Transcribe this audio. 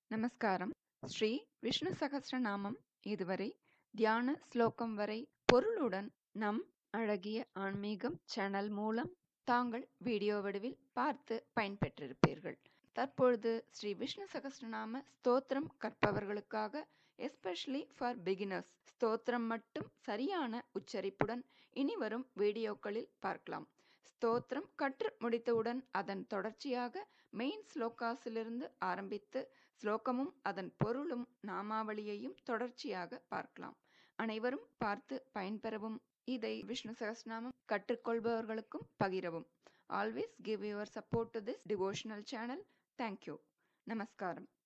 நமஸ்காரம் ஸ்ரீ விஷ்ணு சகஸ்ரநாமம் இதுவரை தியான ஸ்லோகம் வரை பொருளுடன் நம் அழகிய ஆன்மீகம் சேனல் மூலம் தாங்கள் வீடியோ வடிவில் பார்த்து பயன்பெற்றிருப்பீர்கள் தற்பொழுது ஸ்ரீ விஷ்ணு சகஸ்ரநாம ஸ்தோத்திரம் கற்பவர்களுக்காக எஸ்பெஷலி ஃபார் பிகினர்ஸ் ஸ்தோத்திரம் மட்டும் சரியான உச்சரிப்புடன் இனி வரும் வீடியோக்களில் பார்க்கலாம் ஸ்தோத்திரம் கற்று முடித்தவுடன் அதன் தொடர்ச்சியாக மெயின் ஸ்லோகாஸிலிருந்து ஆரம்பித்து ஸ்லோகமும் அதன் பொருளும் நாமாவளியையும் தொடர்ச்சியாக பார்க்கலாம் அனைவரும் பார்த்து பயன்பெறவும் இதை விஷ்ணு சகஸ்நாமம் கற்றுக்கொள்பவர்களுக்கும் பகிரவும் always give your support to this devotional channel thank you நமஸ்காரம்